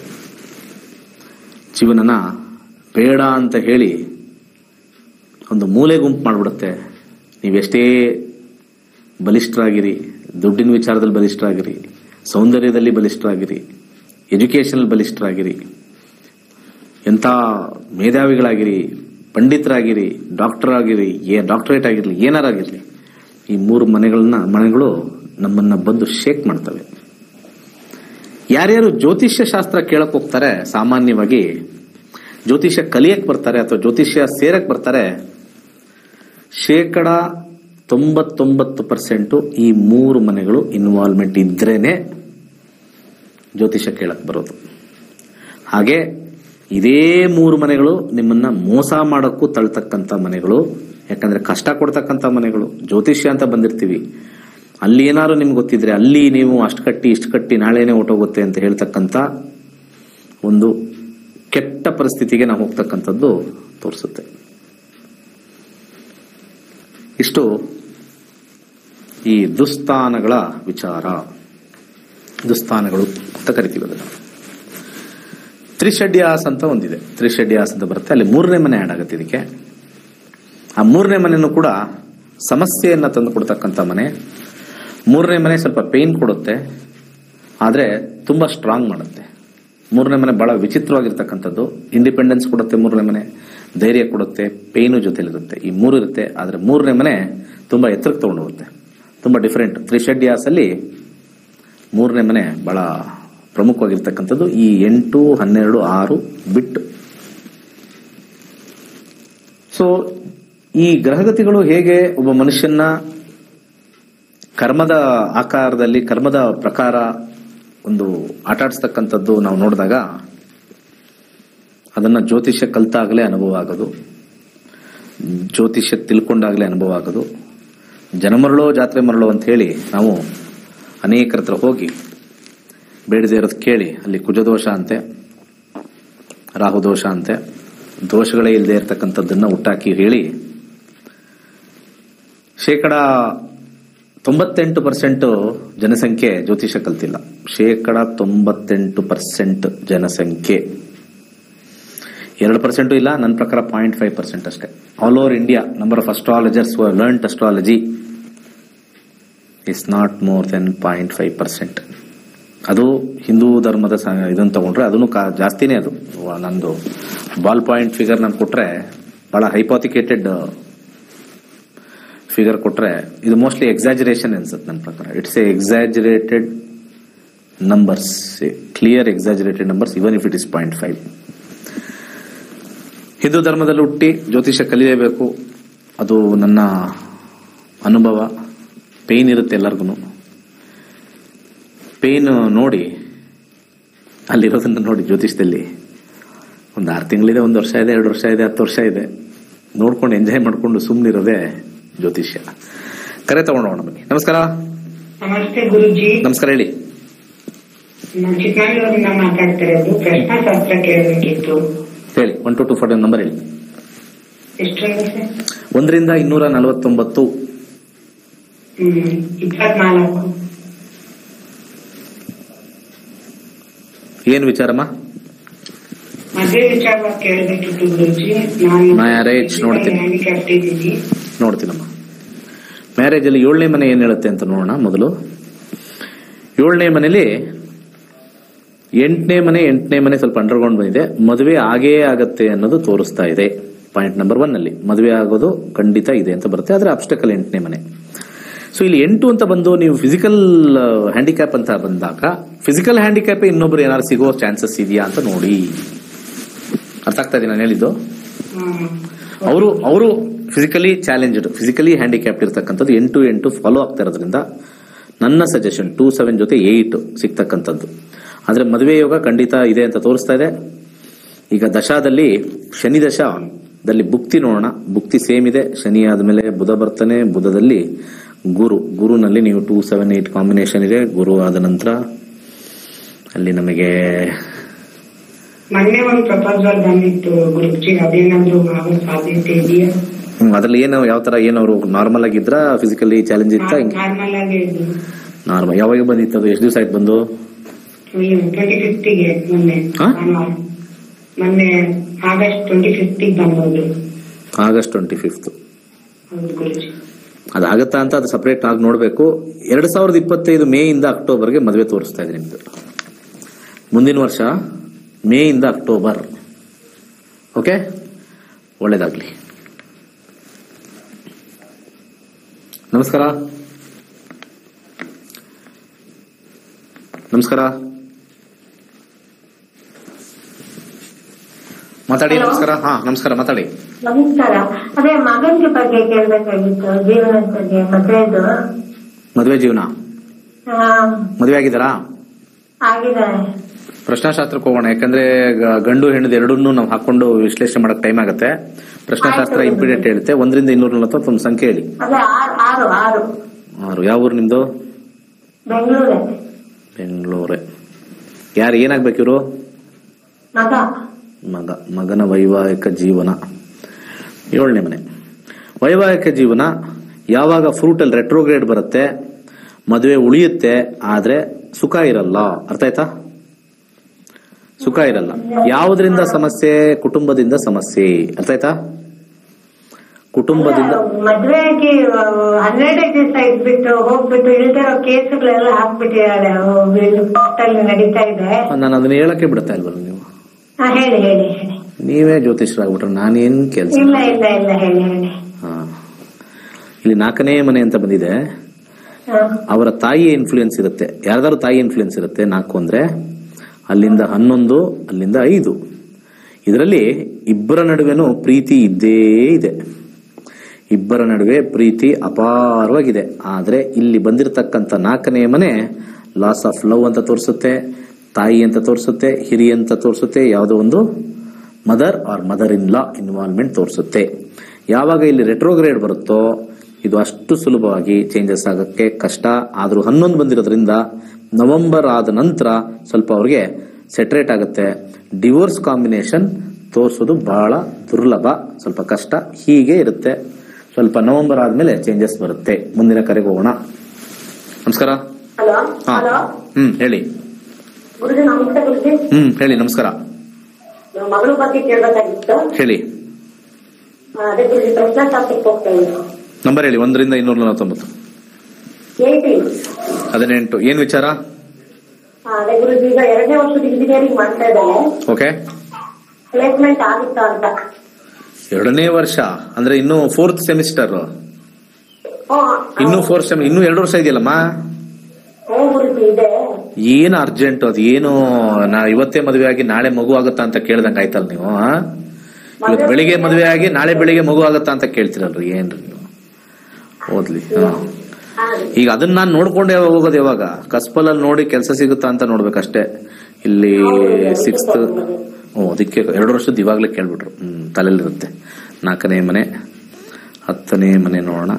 ಜೀವನನ ಬೇಡ ಅಂತ ಹೇಳಿ ಒಂದು ಮೂಲೆ ಗುಂಪು ಮಾಡಿಬಿಡುತ್ತೆ ನೀವೆಷ್ಟೇ ಬಲಿಷ್ಠರಾಗಿರಿ ದುಡ್ಡಿನ ವಿಚಾರದಲ್ಲಿ ಬಲಿಷ್ಠರಾಗಿರಿ ಸೌಂದರ್ಯದಲ್ಲಿ ಬಲಿಷ್ಠರಾಗಿರಿ ಎಜುಕೇಷನಲ್ಲಿ ಬಲಿಷ್ಠರಾಗಿರಿ ಎಂಥ ಮೇಧಾವಿಗಳಾಗಿರಿ ಪಂಡಿತರಾಗಿರಿ ಡಾಕ್ಟರ್ ಆಗಿರಿ ಏ ಡಾಕ್ಟರೇಟ್ ಆಗಿರಲಿ ಏನಾರಾಗಿರಲಿ ಈ ಮೂರು ಮನೆಗಳನ್ನ ಮನೆಗಳು ನಮ್ಮನ್ನ ಬಂದು ಶೇಕ್ ಮಾಡ್ತವೆ ಯಾರ್ಯಾರು ಜ್ಯೋತಿಷ್ಯ ಶಾಸ್ತ್ರ ಕೇಳಕ್ ಹೋಗ್ತಾರೆ ಸಾಮಾನ್ಯವಾಗಿ ಜ್ಯೋತಿಷ್ಯ ಕಲಿಯಕ್ ಬರ್ತಾರೆ ಅಥವಾ ಜ್ಯೋತಿಷ್ಯ ಸೇರಕ್ ಬರ್ತಾರೆ ಶೇಕಡ ತೊಂಬತ್ತೊಂಬತ್ತು ಪರ್ಸೆಂಟು ಈ ಮೂರು ಮನೆಗಳು ಇನ್ವಾಲ್ವ್ಮೆಂಟ್ ಇದ್ರೇನೆ ಜ್ಯೋತಿಷ್ಯ ಕೇಳಕ್ ಬರೋದು ಹಾಗೆ ಇದೇ ಮೂರು ಮನೆಗಳು ನಿಮ್ಮನ್ನ ಮೋಸ ಮಾಡೋಕ್ಕೂ ತಳ್ತಕ್ಕಂಥ ಮನೆಗಳು ಯಾಕಂದ್ರೆ ಕಷ್ಟ ಕೊಡ್ತಕ್ಕಂಥ ಮನೆಗಳು ಜ್ಯೋತಿಷ್ಯ ಅಂತ ಬಂದಿರ್ತೀವಿ ಅಲ್ಲಿ ಏನಾದ್ರು ನಿಮ್ಗೆ ಗೊತ್ತಿದ್ರೆ ಅಲ್ಲಿ ನೀವು ಅಷ್ಟು ಕಟ್ಟಿ ಇಷ್ಟು ಕಟ್ಟಿ ನಾಳೆನೆ ಹೊಟ್ಟೋಗುತ್ತೆ ಅಂತ ಹೇಳ್ತಕ್ಕಂಥ ಒಂದು ಕೆಟ್ಟ ಪರಿಸ್ಥಿತಿಗೆ ನಾವು ಹೋಗ್ತಕ್ಕಂಥದ್ದು ತೋರಿಸುತ್ತೆ ಇಷ್ಟು ಈ ದುಸ್ಥಾನಗಳ ವಿಚಾರ ದುಸ್ಥಾನಗಳು ಅಂತ ಕರಿತೀವಿ ಅದನ್ನು ತ್ರಿಷಡ್ಯಾಸ್ ಅಂತ ಒಂದಿದೆ ತ್ರಿಷಡ್ಯಾಸ್ ಅಂತ ಬರುತ್ತೆ ಅಲ್ಲಿ ಮೂರನೇ ಮನೆ ಆಡ್ ಆಗುತ್ತೆ ಇದಕ್ಕೆ ಆ ಮೂರನೇ ಮನೆಯೂ ಕೂಡ ಸಮಸ್ಯೆಯನ್ನ ತಂದು ಕೊಡ್ತಕ್ಕಂಥ ಮನೆ ಮೂರನೇ ಮನೆ ಸ್ವಲ್ಪ ಪೇನ್ ಕೊಡುತ್ತೆ ಆದರೆ ತುಂಬಾ ಸ್ಟ್ರಾಂಗ್ ಮಾಡುತ್ತೆ ಮೂರನೇ ಮನೆ ಬಹಳ ವಿಚಿತ್ರವಾಗಿರ್ತಕ್ಕಂಥದ್ದು ಇಂಡಿಪೆಂಡೆನ್ಸ್ ಕೊಡುತ್ತೆ ಮೂರನೇ ಮನೆ ಧೈರ್ಯ ಕೊಡುತ್ತೆ ಪೇನು ಜೊತೆಲಿರುತ್ತೆ ಈ ಮೂರು ಇರುತ್ತೆ ಆದರೆ ಮೂರನೇ ಮನೆ ತುಂಬಾ ಎತ್ತರಕ್ಕೆ ತಗೊಂಡು ಹೋಗುತ್ತೆ ತುಂಬಾ ಡಿಫರೆಂಟ್ ತ್ರಿಷಡ್ಯಾಸ್ ಅಲ್ಲಿ ಮೂರನೇ ಮನೆ ಬಹಳ ಪ್ರಮುಖವಾಗಿರ್ತಕ್ಕಂಥದ್ದು ಈ ಎಂಟು ಹನ್ನೆರಡು ಆರು ಬಿಟ್ಟು ಸೊ ಈ ಗ್ರಹಗತಿಗಳು ಹೇಗೆ ಒಬ್ಬ ಮನುಷ್ಯನ ಕರ್ಮದ ಆಕಾರದಲ್ಲಿ ಕರ್ಮದ ಪ್ರಕಾರ ಒಂದು ಆಟಾಡಿಸ್ತಕ್ಕಂಥದ್ದು ನಾವು ನೋಡಿದಾಗ ಅದನ್ನ ಜ್ಯೋತಿಷ್ಯ ಕಲ್ತಾಗಲೇ ಅನುಭವ ಆಗೋದು ಜ್ಯೋತಿಷ್ಯ ತಿಳ್ಕೊಂಡಾಗಲೇ ಅನುಭವ ಆಗೋದು ಜನಮರಳೋ ಜಾತ್ರೆ ಮರಳೋ ಅಂತ ಹೇಳಿ ನಾವು ಅನೇಕರ ಹತ್ರ ಹೋಗಿ ಬೇಡದೇ ಇರೋದು ಕೇಳಿ ಅಲ್ಲಿ ಕುಜದೋಷ ಅಂತೆ ರಾಹುದೋಷ ಅಂತೆ ದೋಷಗಳೇ ಇಲ್ಲದೆ ಇರತಕ್ಕಂಥದ್ದನ್ನ ಹುಟ್ಟಾಕಿ ಹೇಳಿ ಶೇಕಡ ತೊಂಬತ್ತೆಂಟು ಪರ್ಸೆಂಟ್ ಜನಸಂಖ್ಯೆ ಜ್ಯೋತಿಷ ಕಲ್ತಿಲ್ಲ ಶೇಕಡ ತೊಂಬತ್ತೆಂಟು ಪರ್ಸೆಂಟ್ ಜನಸಂಖ್ಯೆ ಎರಡು ಪರ್ಸೆಂಟು ಇಲ್ಲ ನನ್ನ ಪ್ರಕಾರ ಪಾಯಿಂಟ್ ಫೈವ್ ಪರ್ಸೆಂಟ್ ಅಷ್ಟೇ all over India number of astrologers learnt astrology is not more than point five percent ಅದು ಹಿಂದೂ ಧರ್ಮದ ಸ- ಇದನ್ನ ತಗೊಂಡ್ರೆ ಅದನ್ನು ಕಾ- ಜಾಸ್ತಿನೇ ಅದು ವ- ನಂದು ಬಾಲ್ ಪಾಯಿಂಟ್ ಫಿಗರ್ ನಾನು ಕೊಟ್ರೆ ಬಹಳ ಹೈಪಾಥಿಕೇಟೆಡ್ ಫಿಗರ್ ಕೊಟ್ರೆ ಇದು ಮೋಸ್ಟ್ಲಿ ಎಕ್ಸಾಜರೇಷನ್ ಅನ್ಸುತ್ತೆ ನನ್ನ ಪ್ರಕಾರ it's a exaggerated numbers clear exaggerated numbers even if it is point five Hindu ಧರ್ಮದಲ್ಲಿ ಹುಟ್ಟಿ ಜ್ಯೋತಿಷ ಕಲಿಯಬೇಕು ಅದು ನನ್ನ ಅನುಭವ ಪೇನ್ ಇರುತ್ತೆ ಎಲ್ಲರಿಗೂ ಪೇನ್ ನೋಡಿ ಅಲ್ಲಿರೋದನ್ನ ನೋಡಿ ಜ್ಯೋತಿಷದಲ್ಲಿ ಒಂದು ಆರು ತಿಂಗಳಿದೆ ಒಂದು ವರ್ಷ ಇದೆ ಎರಡು ವರ್ಷ ಇದೆ ಹತ್ತು ವರ್ಷ ಇದೆ ನೋಡ್ಕೊಂಡು ಎಂಜಾಯ್ ಮಾಡ್ಕೊಂಡು ಸುಮ್ಮನಿರೋದೇ ಜ್ಯೋತಿಷ್ಯ ಕರೆ ತಗೊಂಡೋಣ ಬನ್ನಿ ನಮಸ್ಕಾರ ನಮಸ್ತೆ ಗುರುಜಿ ನಮಸ್ಕಾರ ಹೇಳಿ ನಾನು ಚಿಕ್ಕಮಗಳೂರಿನಿಂದ ಮಾತಾಡ್ತಿರೋದು ಪ್ರಶ್ನಾಶಾಸ್ತ್ರ ಕೇಳಬೇಕಿತ್ತು ಹೇಳಿ one two two four number ಹೇಳಿ ಎಷ್ಟರಿಂದ ಸರ್ ಒಂದರಿಂದ ಇನ್ನೂರ ನಲವತ್ತೊಂಬತ್ತು ಹ್ಮ್ ಇಪ್ಪತ್ನಾಲ್ಕು ಏನು ವಿಚಾರಮ್ಮ ಮದುವೆ ವಿಚಾರವಾಗಿ ಕೇಳಬೇಕಿತ್ತು ಗುರುಜಿ ನಾನು Marriage ನೋಡ್ತೀನಿ. ಹ್ಯಾಂಡಿಕ್ಯಾಪ್ಟ್ ಇದ್ದೀನಿ ನೋಡ್ತೀನಮ್ಮ ಮ್ಯಾರೇಜ್ ಅಲ್ಲಿ ಏಳನೇ ಮನೆ ಏನ್ ಹೇಳುತ್ತೆ ಅಂತ ನೋಡೋಣ ಮೊದಲು ಏಳನೇ ಮನೇಲಿ ಎಂಟನೇ ಮನೆ ಎಂಟನೇ ಮನೆ ಸ್ವಲ್ಪ ಅಂಡರ್ಗ್ರೌಂಡ್ ಬಂದಿದೆ ಮದುವೆ ಆಗೇ ಆಗತ್ತೆ ಅನ್ನೋದು ತೋರಿಸ್ತಾ ಇದೆ ಪಾಯಿಂಟ್ ನಂಬರ್ ಒನ್ ಅಲ್ಲಿ ಮದುವೆ ಆಗೋದು ಖಂಡಿತ ಇದೆ ಅಂತ ಬರುತ್ತೆ ಆದ್ರೆ ಅಬ್ಸ್ಟಕಲ್ ಎಂಟನೇ ಮನೆ ಸೊ ಇಲ್ಲಿ ಎಂಟು ಅಂತ ಬಂದು ನೀವು ಫಿಸಿಕಲ್ ಹ್ಯಾಂಡಿಕ್ಯಾಪ್ ಅಂತ ಬಂದಾಗ ಫಿಸಿಕಲ್ ಹ್ಯಾಂಡಿಕ್ಯಾಪ್ ಇನ್ನೊಬ್ರು ಏನಾದ್ರು ಸಿಗೋ ಚಾನ್ಸಸ್ ಇದೆಯಾ ಅಂತ ನೋಡಿ ಅರ್ಥ ಆಗ್ತಾ ಇದೆ ನಾನು ಹೇಳಿದ್ದು ಹ್ಮ್. ಅವರು ಅವರು ಫಿಸಿಕಲಿ ಚಾಲೆಂಜ್ಡ್ ಫಿಸಿಕಲಿ ಹ್ಯಾಂಡಿಕ್ಯಾಪ್ಟ್ ಇರ್ತಕ್ಕಂಥದ್ದು ಎಂಟು ಎಂಟು ಫಾಲೋ ಆಗ್ತಾ ಇರೋದ್ರಿಂದ ನನ್ನ ಸಜೆಷನ್ ಟೂ ಸೆವೆನ್ ಜೊತೆ ಏಟ್ ಸಿಗ್ತಕ್ಕಂಥದ್ದು ಆದ್ರೆ ಮದುವೆ ಯೋಗ ಖಂಡಿತ ಇದೆ ಅಂತ ತೋರಿಸ್ತಾ ಇದೆ ಈಗ ದಶಾದಲ್ಲಿ ಶನಿ ದಶಾದಲ್ಲಿ ಭುಕ್ತಿ ನೋಡೋಣ ಭುಕ್ತಿ ಸೇಮ್ ಇದೆ ಶನಿ ಆದ್ಮೇಲೆ ಬುಧ ಬರ್ತಾನೆ ಬುಧದಲ್ಲಿ ಗುರು ಗುರುನಲ್ಲಿ ನೀವು ಟೂ ಸೆವೆನ್ ಏಟ್ ಕಾಂಬಿನೇಷನ್ ಇದೆ ಗುರು ಆದ ನಂತರ ಅಲ್ಲಿ ನಮಗೆ ಮೊನ್ನೆ ಒಂದು ಪ್ರಪೋಸಲ್ ಬಂದಿತ್ತು ಗುರುಜಿ ಅದೇನಾದ್ರು ಆಗೋ ಸಾಧ್ಯತೆ ಇದೆಯಾ ಹ್ಮ್, ಅದ್ರಲ್ಲಿ ಏನು ಯಾವ ತರ ಏನು ಅವರು ನಾರ್ಮಲ್ ಆಗಿದ್ರ ಫಿಸಿಕಲಿ ಚಾಲೆಂಜ್ ಇತ್ತ ಹಿಂಗೆ ನಾರ್ಮಲ್ ಆಗಿ ಇದು ನಾರ್ಮಲ್ ಯಾವಾಗ ಬಂದಿತ್ತು ಅದು ಎಷ್ಟು ದಿವಸ ಆಯ್ತು ಬಂದು ಟ್ವೆಂಟಿ ಫಿಫ್ಟಿಗೆ ಮೊನ್ನೆ ಹಾ? ಭಾನುವಾರ. ಮೊನ್ನೆ ಆಗಸ್ಟ್ ಟ್ವೆಂಟಿ ಫಿಫ್ಟಿಗೆ ಬಂದೋದು ಆಗಸ್ಟ್ ಟ್ವೆಂಟಿ ಫಿಫ್ತ್ ಹೌದು ಗುರುಜಿ ಅದಾಗತ್ತಾ ಅಂತ ಅದು ಸಪರೇಟ್ ಆಗಿ ನೋಡಬೇಕು ಎರಡ್ ಸಾವಿರದ ಇಪ್ಪತ್ತೈದು ಮೇ ಇಂದ ಅಕ್ಟೋಬರ್ಗೆ ಮದುವೆ ತೋರಿಸ್ತಾ ಇದೆ ನಿಮ್ದು ಮುಂದಿನ ವರ್ಷ ಮೇ ಇಂದ ಅಕ್ಟೋಬರ್ ಓಕೆ ಒಳ್ಳೇದಾಗ್ಲಿ ನಮಸ್ಕಾರ ನಮಸ್ಕಾರ ಮಾತಾಡಿ Hello. ನಮಸ್ಕಾರ ಹಾ ನಮಸ್ಕಾರ ಮಾತಾಡಿ ನಮಸ್ಕಾರ ಅದೇ ಮಗನಿಗೆ ಬಗ್ಗೆ ಕೇಳ್ಬೇಕಾಗಿತ್ತು ಜೀವನದ ಬಗ್ಗೆ ಮದ್ವೆದು ಮದುವೆ ಜೀವನ ಆ, ಮದುವೆ ಆಗಿದ್ದಾರಾ ಆಗಿದ್ದಾರೆ ಪ್ರಶ್ನಾಶಾಸ್ತ್ರಕ್ಕೆ ಹೋಗೋಣ ಯಾಕಂದ್ರೆ ಗ- ಗಂಡು ಹೆಣ್ಣು ಎರಡನ್ನೂ ನಾವು ಹಾಕೊಂಡು ವಿಶ್ಲೇಷಣೆ ಮಾಡಕ್ ಟೈಮ್ ಆಗುತ್ತೆ ಪ್ರಶ್ನಾಶಾಸ್ತ್ರ ಆಯ್ತು. ಇಂಪಿಡೆಂಟ್ ಹೇಳುತ್ತೆ ಒಂದರಿಂದ ಇನ್ನೂರ ನಲವತ್ತೊಂದು ಒಂದು ಸಂಖ್ಯೆ ಹೇಳಿ ಅದೇ ಆರು ಆರು ಆರು ಆರು ಯಾವ ಊರು ನಿಮ್ದು ಬೆಂಗಳೂರೇ ಬೆಂಗಳೂರೇ ಯಾರು ಏನಾಗ್ಬೇಕು ಇವರು ಮಗ ಮಗ ಮಗನ ವೈವಾಹಿಕ ಜೀವನ ಏಳನೇ ಮನೆ ವೈವಾಹಿಕ ಜೀವನ ಯಾವಾಗ ಫ್ರೂಟಲ್ ರೆಟ್ರೋಗ್ರೇಡ್ ಬರುತ್ತೆ ಮದುವೆ ಉಳಿಯುತ್ತೆ ಆದ್ರೆ ಸುಖ ಇರಲ್ಲ ಅರ್ಥ ಆಯ್ತಾ ಸುಖ ಇರಲ್ಲ ಯಾವುದರಿಂದ ಸಮಸ್ಯೆ ಕುಟುಂಬದಿಂದ ಸಮಸ್ಯೆ ಅರ್ಥ ಆಯ್ತಾ ಕುಟುಂಬದಿಂದ ಮದ್ವೆ ಆಗಿ ಆ, ಹನ್ನೆರಡೇ ದಿವಸ ಇದ್ಬಿಟ್ಟು ಹೋಗ್ಬಿಟ್ಟು ಇಲ್ದಿರೋ ಕೇಸುಗಳೆಲ್ಲ ಹಾಕ್ಬಿಟ್ಟಿದ್ದಾರೆ ಅಲ್ಲಿ ನಡೀತಾ ಇದೆ ನಾನು ಅದನ್ನ ಹೇಳಕ್ಕೆ ಬಿಡ್ತಾ ಇಲ್ವಲ್ಲ ನೀವು ಹಾ, ಹೇಳಿ ಹೇಳಿ ಹೇಳಿ ನೀವೇ ಜ್ಯೋತಿಷ್ಯರಾಗ್ಬಿಟ್ರೆ ನಾನೇನ್ ಕೆಲಸ ಇಲ್ಲ ಇಲ್ಲ ಇಲ್ಲ ಹೇಳಿ ಹೇಳಿ ಹಾ ಇಲ್ಲಿ ನಾಲ್ಕನೇ ಮನೆ ಅಂತ ಬಂದಿದೆ ಹಾ. ಅವರ ತಾಯಿಯ ಇನ್ಫ್ಲೂಯೆನ್ಸ್ ಇರುತ್ತೆ ಯಾರ್ದಾರು ತಾಯಿ ಇನ್ಫ್ಲೂಯೆನ್ಸ್ ಇರುತ್ತೆ ನಾಲ್ಕು ಅಂದ್ರೆ ಅಲ್ಲಿಂದ ಹನ್ನೊಂದು ಅಲ್ಲಿಂದ ಐದು ಇದರಲ್ಲಿ ಇಬ್ಬರ ನಡುವೆನೂ ಪ್ರೀತಿ ಇದ್ದೇ ಇದೆ ಇಬ್ಬರ ನಡುವೆ ಪ್ರೀತಿ ಅಪಾರವಾಗಿದೆ ಆದ್ರೆ ಇಲ್ಲಿ ಬಂದಿರತಕ್ಕಂಥ ನಾಲ್ಕನೇ ಮನೆ ಲಾಸ್ ಆಫ್ ಲವ್ ಅಂತ ತೋರಿಸುತ್ತೆ ತಾಯಿ ಅಂತ ತೋರಿಸುತ್ತೆ ಹಿರಿಯ ಅಂತ ತೋರಿಸುತ್ತೆ ಯಾವುದೋ ಒಂದು mother or mother in law involvement ತೋರಿಸುತ್ತೆ ಯಾವಾಗ ಇಲ್ಲಿ ರೆಟ್ರೋಗ್ರೇಡ್ ಬರುತ್ತೋ ಇದು ಅಷ್ಟು ಸುಲಭವಾಗಿ ಚೇಂಜಸ್ ಆಗಕ್ಕೆ ಕಷ್ಟ ಆದ್ರೂ ಹನ್ನೊಂದು ಬಂದಿರೋದ್ರಿಂದ ನವೆಂಬರ್ ಆದ ನಂತರ ಸ್ವಲ್ಪ ಅವ್ರಿಗೆ ಸೆಟ್ರೇಟ್ ಆಗುತ್ತೆ ಡಿವೋರ್ಸ್ ಕಾಂಬಿನೇಷನ್ ತೋರಿಸೋದು ಬಹಳ ದುರ್ಲಭ ಸ್ವಲ್ಪ ಕಷ್ಟ ಹೀಗೆ ಇರುತ್ತೆ ಸ್ವಲ್ಪ ನವೆಂಬರ್ ಆದ್ಮೇಲೆ ಚೇಂಜಸ್ ಬರುತ್ತೆ ಮುಂದಿನ ಕರೆಗೆ ಹೋಗೋಣ ನಮಸ್ಕಾರ ಹಲೋ ಹಾ ಹಲೋ ಹ್ಮ್ ಹೇಳಿ ಗುರುಜಿ ನಮಸ್ತೆ ಗುರುಜಿ ಹ್ಮ್ ಹೇಳಿ ನಮಸ್ಕಾರ ನಮ್ಮ ಮಗಳ ಬಗ್ಗೆ ಕೇಳ್ಬೇಕಾಗಿತ್ತು ಹೇಳಿ ಆ, ಅದೇ ಗುರುಜಿ ಪ್ರಶ್ನಾಶಾಸ್ತ್ರಕ್ಕೆ ಹೋಗ್ತಾ ಇದ್ರು ನಂಬರ್ ಹೇಳಿ ಒಂದರಿಂದ ಇನ್ನೂರ ನಲವತ್ತೊಂಬತ್ತು ಏಯ್ಟೀನ್ ಹದಿನೆಂಟು ಏನ್ ವಿಚಾರ ಅದೇ ಗುರುಜಿ ಈಗ ಎರಡನೇ ವರ್ಷದ ಇಂಜಿನಿಯರಿಂಗ್ ಮಾಡ್ತಾ ಇದ್ದಾಳೆ ಓಕೆ ಪ್ಲೇಸ್ಮೆಂಟ್ ಆಗುತ್ತಾ ಅಂತ ಎರಡನೇ ವರ್ಷ ಅಂದ್ರೆ ಇನ್ನು ಫೋರ್ತ್ ಸೆಮಿಸ್ಟರ್ ಹ್ಮ್. ಇನ್ನು ಫೋರ್ತ್ ಸೆಮಿ ಇನ್ನು ಎರಡು ವರ್ಷ ಇದೆಯಲ್ಲಮ್ಮ ಹ್ಞೂ ಗುರುಜಿ ಇದೆ ಏನು ಅರ್ಜೆಂಟ್ ಅದು ಏನು ನಾ ಇವತ್ತೇ ಮದುವೆ ಆಗಿ ನಾಳೆ ಮಗು ಆಗುತ್ತಾ ಅಂತ ಕೇಳ್ದಂಗ ಆಯ್ತಲ್ಲ ನೀವು ಆ? ಇವತ್ತು ಬೆಳಿಗ್ಗೆ ಮದುವೆ ಆಗಿ ನಾಳೆ ಬೆಳಿಗ್ಗೆ ಮಗು ಆಗುತ್ತಾ ಅಂತ ಕೇಳ್ತಿರಲ್ರಿ ಏನ್ರಿ ನೀವು ಓದ್ಲಿ ಹಾ ಹಾ. ಈಗ ಅದನ್ನ ನಾನು ನೋಡ್ಕೊಂಡೆ ಹೋಗೋದು ಯಾವಾಗ ಕಸ್ಪಲಲ್ಲಿ ನೋಡಿ ಕೆಲಸ ಸಿಗುತ್ತಾ ಅಂತ ನೋಡ್ಬೇಕಷ್ಟೇ ಇಲ್ಲಿ ಸಿಕ್ಸ್ತ್ ಹ್ಞೂ ಅದಕ್ಕೆ ಎರಡು ವರ್ಷದ ಇವಾಗಲೇ ಕೇಳ್ಬಿಟ್ರು ಹ್ಮ್ ತಲೆಯಲ್ಲಿರುತ್ತೆ ನಾಲ್ಕನೇ ಮನೆ ಹತ್ತನೇ ಮನೆ ನೋಡೋಣ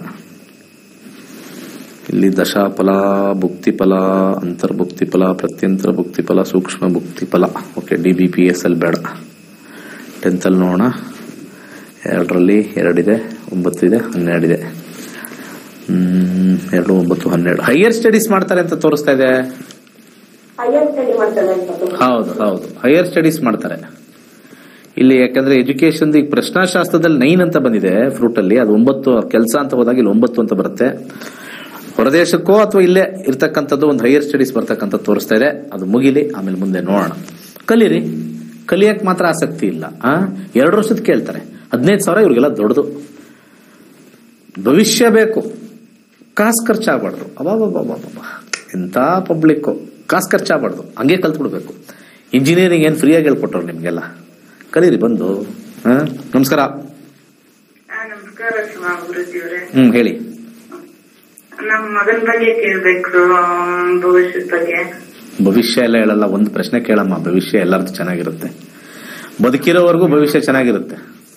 ಇಲ್ಲಿ ದಶಾಫಲ ಭುಕ್ತಿಫಲ ಅಂತರ್ಭುಕ್ತಿಫಲ ಪ್ರತ್ಯಂತರ ಭುಕ್ತಿಫಲ ಸೂಕ್ಷ್ಮ ಭುಕ್ತಿಫಲ okay D B P S L ಬೇಡ ಟೆಂತಲ್ಲಿ ನೋಡೋಣ ಎರಡರಲ್ಲಿ ಎರಡಿದೆ ಒಂಬತ್ತು ಇದೆ ಹನ್ನೆರಡಿದೆ ಹ್ಮ್ ಎರಡು ಒಂಬತ್ತು ಹನ್ನೆರಡು ಹೈಯರ್ ಸ್ಟಡೀಸ್ ಮಾಡ್ತಾರೆ ಅಂತ ತೋರಿಸ್ತಾ ಇದೆ ಹೈಯರ್ ಸ್ಟಡಿ ಮಾಡ್ತಾರೆ ಅಂತ ಹೌದು ಹೌದು ಹೈಯರ್ ಸ್ಟಡೀಸ್ ಮಾಡ್ತಾರೆ ಇಲ್ಲಿ ಯಾಕಂದ್ರೆ ಎಜುಕೇಶನ್ ಈಗ ಪ್ರಶ್ನಾಶಾಸ್ತ್ರದಲ್ಲಿ ನೈನ್ ಅಂತ ಬಂದಿದೆ ಫ್ರೂಟ್ ಅಲ್ಲಿ ಅದು ಒಂಬತ್ತು ಕೆಲಸ ಅಂತ ಹೋದಾಗ ಇಲ್ಲಿ ಒಂಬತ್ತು ಅಂತ ಬರುತ್ತೆ ಹೊರದೇಶಕ್ಕೋ ಅಥವಾ ಇಲ್ಲೇ ಇರ್ತಕ್ಕಂಥದ್ದು ಒಂದು ಹೈಯರ್ ಸ್ಟಡೀಸ್ ಬರ್ತಕ್ಕಂಥ ತೋರಿಸ್ತಾ ಇದೆ ಅದು ಮುಗಿಲಿ ಆಮೇಲೆ ಮುಂದೆ ನೋಡೋಣ ಕಲೀರಿ ಕಲಿಯಕ್ ಮಾತ್ರ ಆಸಕ್ತಿ ಇಲ್ಲ ಆ ಎರಡು ವರ್ಷದ ಕೇಳ್ತಾರೆ ಹದಿನೈದು ಸಾವಿರ ಇವ್ರಿಗೆಲ್ಲ ದೊಡ್ಡದು ಭವಿಷ್ಯ ಬೇಕು ಕಾಸು ಖರ್ಚಾಗಬಾರ್ದು ಅಬಾಬಾಬಾಬಾಬಾ ಎಂಥ ಪಬ್ಲಿಕ್ ಕಾಸು ಖರ್ಚಾಗಬಾರ್ದು ಹಂಗೆ ಕಲ್ತ್ಬಿಡ್ಬೇಕು ಇಂಜಿನಿಯರಿಂಗ್ ಏನು ಫ್ರೀಯಾಗಿ ಹೇಳ್ಕೊಟ್ಟವ್ರು ನಿಮ್ಗೆಲ್ಲ ಕಲೀರಿ ಬಂದು ಹಾ ನಮಸ್ಕಾರ ಆ, ನಮಸ್ಕಾರ ಸುಮಾ ಗುರುಜಿ ಅವರೇ ಹ್ಮ್ ಹೇಳಿ ನಮ್ ಮಗನ್ ಬಗ್ಗೆ ಕೇಳ್ಬೇಕು ಅವ್ನ್ ಭವಿಷ್ಯದ ಬಗ್ಗೆ ಭವಿಷ್ಯ ಎಲ್ಲ ಹೇಳಲ್ಲ ಒಂದು ಪ್ರಶ್ನೆ ಕೇಳಮ್ಮ ಭವಿಷ್ಯ ಎಲ್ಲರದ್ದು ಚೆನ್ನಾಗಿರುತ್ತೆ ಬದುಕಿರೋವರೆಗೂ ಭವಿಷ್ಯ ಚೆನ್ನಾಗಿರುತ್ತೆ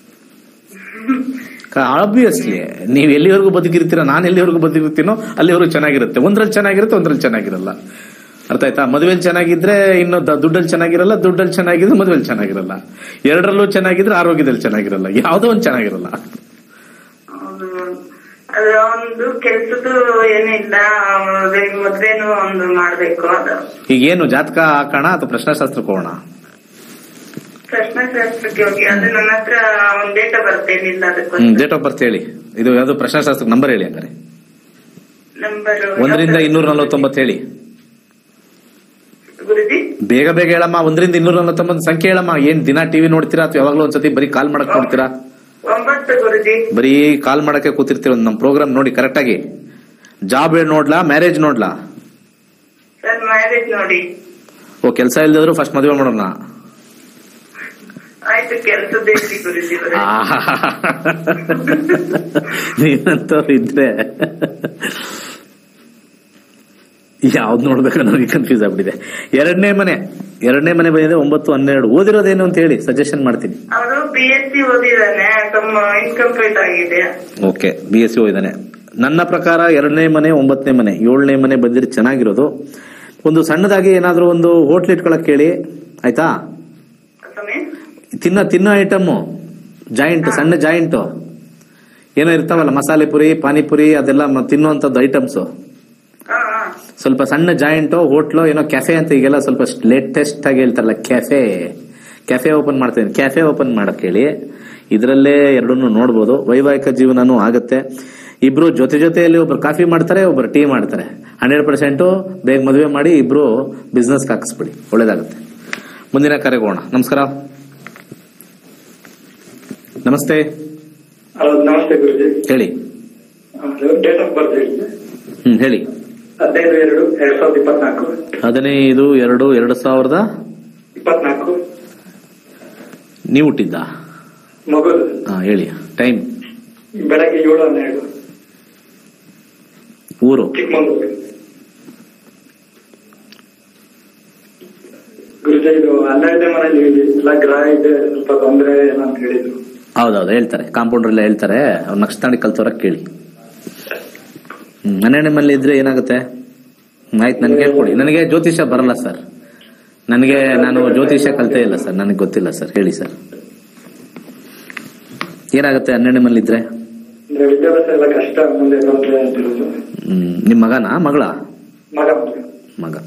ಆಬ್ವಿಯಸ್ಲಿ ನೀವು ಎಲ್ಲಿವರೆಗೂ ಬದುಕಿರ್ತೀರ ನಾನು ಎಲ್ಲಿವರೆಗೂ ಬದುಕಿರ್ತೀನೋ ಅಲ್ಲಿವರೆಗೂ ಚೆನ್ನಾಗಿರುತ್ತೆ ಒಂದ್ರಲ್ಲಿ ಚೆನ್ನಾಗಿರುತ್ತೆ ಒಂದ್ರಲ್ಲಿ ಚೆನ್ನಾಗಿರಲ್ಲ ಅರ್ಥ ಆಯ್ತಾ ಮದುವೆಲಿ ಚೆನ್ನಾಗಿದ್ರೆ ಇನ್ನು ದ- ದುಡ್ಡಲ್ಲಿ ಚೆನ್ನಾಗಿರಲ್ಲ ದುಡ್ಡಲ್ಲಿ ಚೆನ್ನಾಗಿದ್ರೆ ಮದುವೆಲಿ ಚೆನ್ನಾಗಿರಲ್ಲ ಎರಡರಲ್ಲೂ ಚೆನ್ನಾಗಿದ್ರೆ ಆರೋಗ್ಯದಲ್ಲಿ ಚೆನ್ನಾಗಿರಲ್ಲ ಯಾವುದೋ ಒಂದು ಚೆನ್ನಾಗಿರಲ್ಲ ಹೌದು. ಅದು ಒಂದು ಕೆಲ್ಸದ್ದು ಏನಿಲ್ಲ ಅವ್ನಿಗೆ ಮದ್ವೆನೂ ಒಂದು ಮಾಡ್ಬೇಕು ಅದು ಈಗ ಏನು ಜಾತಕ ಹಾಕೋಣ ಅಥವಾ ಪ್ರಶ್ನಾಶಾಸ್ತ್ರಕ್ಕೆ ಹೋಗೋಣ ಪ್ರಶ್ನಾಶಾಸ್ತ್ರಕ್ಕೆ ಹೋಗಿ ಅದು ನನ್ನ ಹತ್ರ ಒಂದ್ ಡೇಟ ಬರ್ತೇನಿಲ್ಲ ಹ್ಮ್ ಅದಕ್ಕೊಂದು ಡೇಟ್ ಆಫ್ ಬರ್ತ್ ಹೇಳಿ ಇದು ಯಾವ್ದು ಪ್ರಶ್ನಾಶಾಸ್ತ್ರಕ್ಕೆ ನಂಬರ್ ಹೇಳಿ ಹಂಗಾರೆ ನಂಬರ್ ಒಂದರಿಂದ ಇನ್ನೂರ ನಲವತ್ತೊಂಬತ್ತು ಹೇಳಿ ಗುರುಜಿ ಬೇಗ ಬೇಗ ಹೇಳಮ್ಮ ಒಂದರಿಂದ ಇನ್ನೂರ ನಲವತ್ತೊಂಬತ್ತು ಸಂಖ್ಯೆ ಹೇಳಮ್ಮ ಏನ್ ದಿನ ಟಿವಿ ನೋಡ್ತೀರಾ ಅಥವಾ ಯಾವಾಗ್ಲೂ ಒಂದ್ಸತಿ ಬರೀ ಕಾಲ್ ಮಾಡಕ್ ನೋಡ್ತೀರಾ ಒಂಬತ್ತು ಗುರುಜಿ ಬರೀ ಕಾಲ್ ಮಾಡಕ್ಕೆ ಕೂತಿರ್ತೀರ ಒಂದು ನಮ್ಮ ಪ್ರೋಗ್ರಾಮ್ ನೋಡಿ ಕರೆಕ್ಟ್ ಆಗಿ ಜಾಬ್ ನೋಡ್ಲಾ ಮ್ಯಾರೇಜ್ ನೋಡ್ಲಾ ಸರ್ ಮ್ಯಾರೇಜ್ ನೋಡಿ ಓ ಕೆಲಸ ಇಲ್ದಿದ್ರು ಫಸ್ಟ್ ಮದುವೆ ಮಾಡೋಣ ಆಯ್ತು ಕೆಲ್ಸದ್ದೇಸಿ ಗುರುಜಿ ಅವರೇ ನೀನಂತವ್ರು ಇದ್ರೆ ಯಾವ್ದು ನೋಡ್ಬೇಕು ನನಗೆ ಕನ್ಫ್ಯೂಸ್ ಆಗ್ಬಿಟ್ಟಿದೆ ಎರಡನೇ ಮನೆ ಎರಡನೇ ಮನೆ ಬಂದಿದೆ ಒಂಬತ್ತು ಹನ್ನೆರಡು ಓದಿರೋದೇನು ಅಂತ ಹೇಳಿ ಸಜೆಷನ್ ಮಾಡ್ತೀನಿ ಅವರು ಬಿ ಎಸ್ ಸಿ ಓದಿದಾನೆ ತಮ್ಮ ಇನ್ಕಂಪ್ಲೀಟ್ ಆಗಿದೆ ಓಕೆ ಬಿ ಎಸ್ ಸಿ ಹೋಗಿದ್ದಾನೆ ನನ್ನ ಪ್ರಕಾರ ಎರಡನೇ ಮನೆ ಒಂಬತ್ತನೇ ಮನೆ ಏಳನೇ ಮನೆ ಬಂದಿದ್ರೆ ಚೆನ್ನಾಗಿರೋದು ಒಂದು ಸಣ್ಣದಾಗಿ ಏನಾದರೂ ಒಂದು ಹೋಟ್ಲ್ ಇಟ್ಕೊಳಕ್ ಕೇಳಿ ಆಯ್ತಾ ಸ್ವಾಮಿ ತಿನ್ನ ತಿನ್ನೋ ಐಟಮ್ಮು ಜಾಯಿಂಟ್ ಸಣ್ಣ ಜಾಯಿಂಟು ಏನೋ ಇರ್ತಾವಲ್ಲ ಮಸಾಲೆ ಪುರಿ ಪಾನಿಪುರಿ ಅದೆಲ್ಲ ಮ- ತಿನ್ನುವಂಥದ್ದು ಐಟಮ್ಸು ಹಾ ಹಾ ಸ್ವಲ್ಪ ಸಣ್ಣ ಜಾಯಿಂಟು ಹೋಟ್ಲು ಏನೋ ಕೆಫೆ ಅಂತ ಈಗೆಲ್ಲ ಸ್ವಲ್ಪ ಲೇಟೆಸ್ಟ್ ಆಗಿ ಹೇಳ್ತಾರಲ್ಲ ಕೆಫೆ ಕೆಫೆ ಓಪನ್ ಮಾಡ್ತೀನಿ ಕೆಫೆ ಓಪನ್ ಮಾಡಕ್ ಹೇಳಿ ಇದರಲ್ಲೇ ಎರಡನ್ನೂ ನೋಡ್ಬೋದು ವೈವಾಹಿಕ ಜೀವನನೂ ಆಗತ್ತೆ ಇಬ್ರು ಜೊತೆ ಜೊತೆಯಲ್ಲಿ ಒಬ್ರು ಕಾಫಿ ಮಾಡ್ತಾರೆ ಒಬ್ರು ಟೀ ಮಾಡ್ತಾರೆ ಹಂಡ್ರೆಡ್ ಪರ್ಸೆಂಟು ಬೇಗ ಮದುವೆ ಮಾಡಿ ಇಬ್ರು ಬಿಸ್ನೆಸ್ ಹಾಕಿಸ್ಬಿಡಿ ಒಳ್ಳೇದಾಗುತ್ತೆ ಮುಂದಿನ ಕರೆಗೋಣ ನಮಸ್ಕಾರ ನಮಸ್ತೆ ಹಲೋ ನಮಸ್ತೆ ಗುರುಜಿ ಹೇಳಿ ಡೇಟ್ ಆಫ್ ಬರ್ತ್ ಹೇಳಿ ಹ್ಮ್ ಹೇಳಿ ಹದಿನೈದು ಎರಡು ಎರಡ್ ಸಾವಿರದ ಇಪ್ಪತ್ನಾಲ್ಕು ಹದಿನೈದು ಎರಡು ಎರಡು ಸಾವಿರದ ಇಪ್ಪತ್ನಾಲ್ಕು ನೀವು ಹುಟ್ಟಿದ್ದ ಮಗುದು ಹಾ ಹೇಳಿ ಟೈಮ್ ಬೆಳಗ್ಗೆ ಏಳು ಹನ್ನೆರಡು ಊರು ಚಿಕ್ಕಮಂಗ್ಳೂರು ಗುರುಜಿ ಇದು ಹನ್ನೆರಡನೇ ಮನೇಲಿ ಎಲ್ಲ ಗ್ರಹ ಇದೆ ಸ್ವಲ್ಪ ತೊಂದರೆ ಏನೋ ಅಂತ ಹೇಳಿದ್ರು ಹೌದೌದು ಹೇಳ್ತಾರೆ ಕಾಂಪೌಂಡರ್ ಎಲ್ಲ ಹೇಳ್ತಾರೆ ಅವ್ರು ನಕ್ಷತಾಣಿ ಕಲ್ತವ್ರ ಕೇಳಿ ಹ್ಮ್ ಹನ್ನೆರಡನೇ ಮನೇಲಿ ಇದ್ರೆ ಏನಾಗುತ್ತೆ ಹ್ಮ್, ಆಯ್ತು ನನಗೆ ಹೇಳ್ಕೊಡಿ ನನಗೆ ಜ್ಯೋತಿಷ ಬರಲ್ಲ ಸರ್ ನನಗೆ ನಾನು ಜ್ಯೋತಿಷ ಕಲ್ತೇ ಇಲ್ಲ ಸರ್ ನನಗೆ ಗೊತ್ತಿಲ್ಲ ಸರ್ ಹೇಳಿ ಸರ್ ಏನಾಗುತ್ತೆ ಹನ್ನೆರಡನೇ ಮನೇಲಿ ಇದ್ರೆ ಅಂದ್ರೆ ವಿದ್ಯಾಭ್ಯಾಸ ಎಲ್ಲ ಕಷ್ಟ ಮುಂದೆ ತೊಂದರೆ ಅಂತ ಹೇಳುದು ಹ್ಮ್ ನಿಮ್ಮ ಮಗನ ಮಗಳ ಮಗ ಮಗ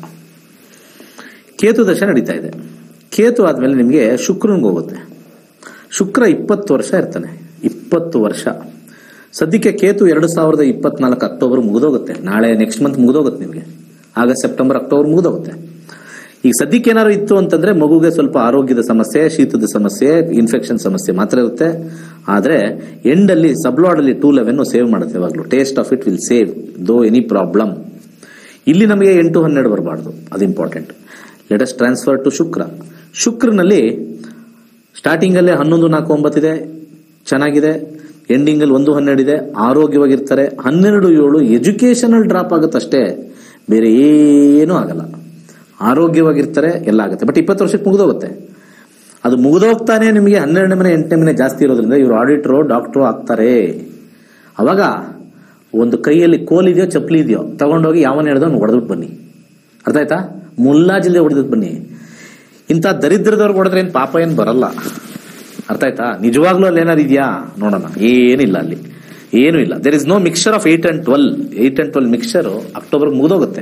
ಕೇತು ದಶ ನಡೀತಾ ಇದೆ ಕೇತು ಆದ್ಮೇಲೆ ನಿಮಗೆ ಶುಕ್ರನ್ಗೆ ಹೋಗುತ್ತೆ ಶುಕ್ರ ಇಪ್ಪತ್ತು ವರ್ಷ ಇರ್ತಾನೆ ಇಪ್ಪತ್ತು ವರ್ಷ ಸದ್ಯಕ್ಕೆ ಕೇತು ಎರಡು ಸಾವಿರದ ಇಪ್ಪತ್ನಾಲ್ಕು ಅಕ್ಟೋಬರ್ ಮುಗಿದೋಗುತ್ತೆ ನಾಳೆ ನೆಕ್ಸ್ಟ್ ಮಂತ್ ಮುಗಿದೋಗುತ್ತೆ ನಿಮಗೆ ಆಗಸ್ಟ್ ಸೆಪ್ಟೆಂಬರ್ ಅಕ್ಟೋಬರ್ ಮುಗಿದೋಗುತ್ತೆ ಈಗ ಸದ್ಯಕ್ಕೆ ಏನಾದ್ರು ಇತ್ತು ಅಂತಂದ್ರೆ ಮಗುಗೆ ಸ್ವಲ್ಪ ಆರೋಗ್ಯದ ಸಮಸ್ಯೆ ಶೀತದ ಸಮಸ್ಯೆ ಇನ್ಫೆಕ್ಷನ್ ಸಮಸ್ಯೆ ಮಾತ್ರ ಇರುತ್ತೆ ಆದ್ರೆ ಎಂಡ್ ಅಲ್ಲಿ ಸಬ್ಲಾಡ್ ಅಲ್ಲಿ ಟೂ ಲೆವೆನ್ ಸೇವ್ ಮಾಡುತ್ತೆ ಯಾವಾಗಲೂ taste of it will save though any problem ಇಲ್ಲಿ ನಮಗೆ ಎಂಟು ಹನ್ನೆರಡು ಬರಬಾರ್ದು ಅದು important let us transfer to ಶುಕ್ರ ಶುಕ್ರನಲ್ಲಿ ಸ್ಟಾರ್ಟಿಂಗ್ ಅಲ್ಲೇ ಹನ್ನೊಂದು ನಾಲ್ಕು ಒಂಬತ್ತಿದೆ ಚೆನ್ನಾಗಿದೆ ಎಂಡಿಂಗ್ ಅಲ್ಲಿ ಒಂದು ಹನ್ನೆರಡು ಇದೆ ಆರೋಗ್ಯವಾಗಿರ್ತಾರೆ ಹನ್ನೆರಡು ಏಳು ಎಜುಕೇಶನಲ್ ಡ್ರಾಪ್ ಆಗುತ್ತಷ್ಟೇ ಬೇರೆ ಏನೂ ಆಗಲ್ಲ ಆರೋಗ್ಯವಾಗಿರ್ತಾರೆ ಎಲ್ಲ ಆಗುತ್ತೆ ಬಟ್ ಇಪ್ಪತ್ತು ವರ್ಷಕ್ಕೆ ಮುಗಿದೋಗುತ್ತೆ ಅದು ಮುಗಿದೋಗ್ತಾನೆ ನಿಮಗೆ ಹನ್ನೆರಡನೇ ಮನೆ ಎಂಟನೇ ಮನೆ ಜಾಸ್ತಿ ಇರೋದ್ರಿಂದ ಇವರು ಆಡಿಟ್ರು ಡಾಕ್ಟ್ರು ಆಗ್ತಾರೆ ಅವಾಗ ಒಂದು ಕೈಯಲ್ಲಿ ಕೋಲಿದೆಯೋ ಚಪ್ಪಲಿ ಇದೆಯೋ ತಗೊಂಡೋಗಿ ಯಾವನ ಹೇಳ್ದೋ ಅವ್ನು ಹೊಡೆದ್ಬಿಟ್ಟು ಬನ್ನಿ ಅರ್ಥ ಆಯ್ತಾ ಮುಲ್ಲಾಜಿಲ್ದೆ ಹೊಡೆದ್ಬಿಟ್ಟು ಬನ್ನಿ ಇಂಥ ದರಿದ್ರದವ್ರಿಗೆ ಹೊಡೆದ್ರೆ ಏನು ಪಾಪ ಏನು ಬರಲ್ಲ ಅರ್ಥ ಆಯ್ತಾ ನಿಜವಾಗ್ಲೂ ಅಲ್ಲಿ ಏನಾರು ಇದೆಯಾ ನೋಡೋಣ ಏನಿಲ್ಲ ಅಲ್ಲಿ ಏನೂ ಇಲ್ಲ there is no mixture of eight and twelve eight and twelve mixture October ಮುಗಿದೋಗುತ್ತೆ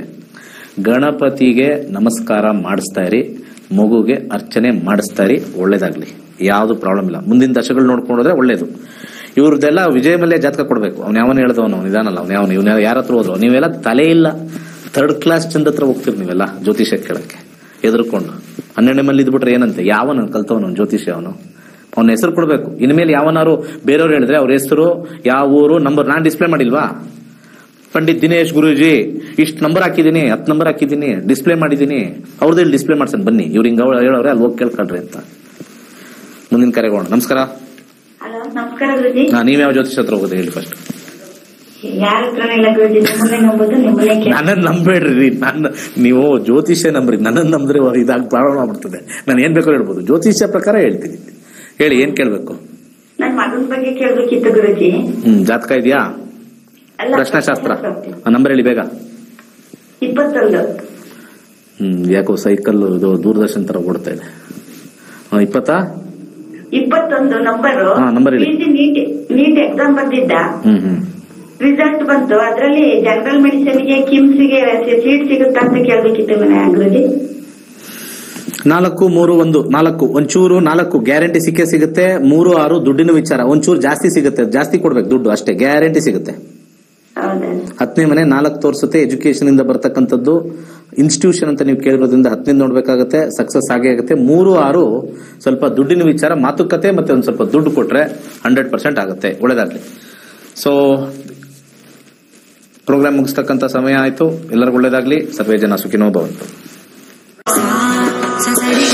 ಗಣಪತಿಗೆ ನಮಸ್ಕಾರ ಮಾಡಿಸ್ತಾ ಇರಿ ಮಗುಗೆ ಅರ್ಚನೆ ಮಾಡಿಸ್ತಾ ಇರಿ ಒಳ್ಳೇದಾಗ್ಲಿ ಯಾವುದು ಪ್ರಾಬ್ಲಮ್ ಇಲ್ಲ ಮುಂದಿನ ದಶಗಳು ನೋಡ್ಕೊಂಡ್ರೆ ಒಳ್ಳೇದು ಇವ್ರದ್ದೆಲ್ಲ ವಿಜಯ ಮಲ್ಯ ಜಾತಕ ಕೊಡ್ಬೇಕು ಅವ್ನು ಯಾವನ ಹೇಳ್ದವನು ಅವ್ನು ಇದಾನಲ್ಲ ಅವ್ನು ಯಾವನು ಇವ್ನ ಯಾರ ಹತ್ರ ಹೋದ್ರು ನೀವೆಲ್ಲ ತಲೆ ಇಲ್ಲ ಥರ್ಡ್ ಕ್ಲಾಸ್ ಚಂದ ಹತ್ರ ಹೋಗ್ತೀರಿ ನೀವೆಲ್ಲ ಜ್ಯೋತಿಷ ಕೇಳಕ್ಕೆ ಎದುರ್ಕೊಂಡು ಹನ್ನೆರಡನೇ ಮಲ್ಲಿ ಇದ್ಬಿಟ್ರೆ ಏನಂತೆ ಯಾವನ ಕಲ್ತವನು ಜ್ಯೋತಿಷ ಅವನು ಅವನ ಹೆಸರು ಕೊಡ್ಬೇಕು ಇನ್ಮೇಲೆ ಯಾವನಾರು ಬೇರೆಯವ್ರು ಹೇಳಿದ್ರೆ ಅವ್ರ ಹೆಸರು ಯಾವ ಊರು ನಂಬರ್ ನಾನ್ ಡಿಸ್ಪ್ಲೇ ಮಾಡಿಲ್ವಾ ಪಂಡಿತ್ ದಿನೇಶ್ ಗುರೂಜಿ ಇಷ್ಟು ನಂಬರ್ ಹಾಕಿದೀನಿ ಹತ್ತು ನಂಬರ್ ಹಾಕಿದೀನಿ ಡಿಸ್ಪ್ಲೇ ಮಾಡಿದೀನಿ ಅವ್ರದ್ದು ಇಲ್ಲಿ ಡಿಸ್ಪ್ಲೇ ಮಾಡ್ಸನ್ ಬನ್ನಿ ಇವ್ರು ಹಿಂಗ ಹೇಳವ್ರೆ ಅಲ್ಲಿ ಹೋಗಿ ಕೇಳ್ಕೊಳ್ರಿ ಅಂತ ಮುಂದಿನ ಕರೆಗೋಣ ನಮಸ್ಕಾರ ಹಲೋ ನಮಸ್ಕಾರ ಗುರುಜಿ ನಾ ನೀವ್ ಯಾವ ಜ್ಯೋತಿಷ ಹತ್ರ ಹೋಗೋದು ಹೇಳಿ ಫಸ್ಟ್ ಯಾರ ಹತ್ರನೂ ಇಲ್ಲ ಗುರುಜಿ ನಿಮ್ಮನ್ನೇ ನಂಬೋದು ನಿಮ್ಮನ್ನೇ ಕೇಳಿ ನನ್ನನ್ನು ನಂಬೇಡ್ರಿ ನನ್ನ ನೀವು ಜ್ಯೋತಿಷ್ಯ ನಂಬ್ರಿ ನನ್ನನ್ನು ನಂಬ್ರೆ ಇದಾಗ ಪ್ರಾಬ್ಲಮ್ ಆಗ್ಬಿಡ್ತದೆ ನಾನು ಏನ್ ಬೇಕಾದ್ರೂ ಹೇಳ್ಬೋದು ಜ್ಯೋತಿಷ್ಯ ಪ್ರಕಾರ ಹೇಳ್ತೀನಿ ಹೇಳಿ ಏನ್ ಕೇಳ್ಬೇಕು ನನ್ ಮಗನ ಬಗ್ಗೆ ಕೇಳ್ಬೇಕಿತ್ತು ಗುರುಜಿ ಹ್ಮ್ ಜಾತಕ ಇದೆಯಾ ಅಲ್ಲ, ಪ್ರಶ್ನಾಶಾಸ್ತ್ರ ಪ್ರಶ್ನಾಶಾಸ್ತ್ರ. ನಂಬರ್ ಹೇಳಿ ಬೇಗ ಇಪ್ಪತ್ತೊಂದು ಹ್ಮ್ ಯಾಕೋ ಸೈಕಲ್ ಇದು ದೂರದರ್ಶನ ತರ ಓಡ್ತಾ ಇದೆ ಹಾ, ಇಪ್ಪತ್ತಾ ಇಪ್ಪತ್ತೊಂದು ನಂಬರ್ ಹಾ, number ಹೇಳಿ. ನೀಟ್ ನೀಟ್ ಎಕ್ಸಾಮ್ ಬಂದಿದ್ದ ಹ್ಮ್ ಹ್ಮ್ ರಿಸಲ್ಟ್ ಬಂತು ಅದ್ರಲ್ಲಿ ಜನರಲ್ ಮೆಡಿಸಿನ್ ಗೆ ಕಿಮ್ಸ್ ಗೆ ಸೀಟ್ ಸಿಗುತ್ತಾ ಅಂತ ಕೇಳ್ಬೇಕಿತ್ತು ಮನೆ ಗುರುಜಿ ನಾಲ್ಕು ಮೂರು ಒಂದು ನಾಲ್ಕು ಒಂಚೂರು ನಾಲ್ಕು ಗ್ಯಾರಂಟಿ ಸಿಕ್ಕೇ ಸಿಗುತ್ತೆ ಮೂರು ಆರು ದುಡ್ಡಿನ ವಿಚಾರ ಒಂಚೂರು ಜಾಸ್ತಿ ಸಿಗುತ್ತೆ ಜಾಸ್ತಿ ಕೊಡ್ಬೇಕು ದುಡ್ಡು ಅಷ್ಟೇ ಗ್ಯಾರಂಟಿ ಸಿಗುತ್ತೆ ಹೌದಾ ಹತ್ತನೇ ಮನೆ ನಾಲ್ಕು ತೋರಿಸುತ್ತೆ ಎಜುಕೇಶನ್ ಇಂದ ಬರ್ತಕ್ಕಂಥದ್ದು ಇನ್ಸ್ಟಿಟ್ಯೂಷನ್ ಅಂತ ನೀವು ಕೇಳಿರೋದ್ರಿಂದ ಹತ್ತನೇ ನೋಡ್ಬೇಕಾಗತ್ತೆ ಸಕ್ಸಸ್ ಆಗೇ ಆಗುತ್ತೆ ಮೂರು ಆರು ಸ್ವಲ್ಪ ದುಡ್ಡಿನ ವಿಚಾರ ಮಾತುಕತೆ ಮತ್ತೆ ಒಂದು ಸ್ವಲ್ಪ ದುಡ್ಡು ಕೊಟ್ರೆ ಹಂಡ್ರೆಡ್ ಪರ್ಸೆಂಟ್ ಆಗುತ್ತೆ ಒಳ್ಳೇದಾಗ್ಲಿ ಸೊ ಪ್ರೋಗ್ರಾಮ್ ಮುಗಿಸ್ತಕ್ಕಂಥ ಸಮಯ ಆಯ್ತು ಎಲ್ಲರಿಗೂ ಒಳ್ಳೇದಾಗ್ಲಿ ಸರ್ವೇ ಜನ ಸುಖಿನೋ ಭವಂತು sa sa re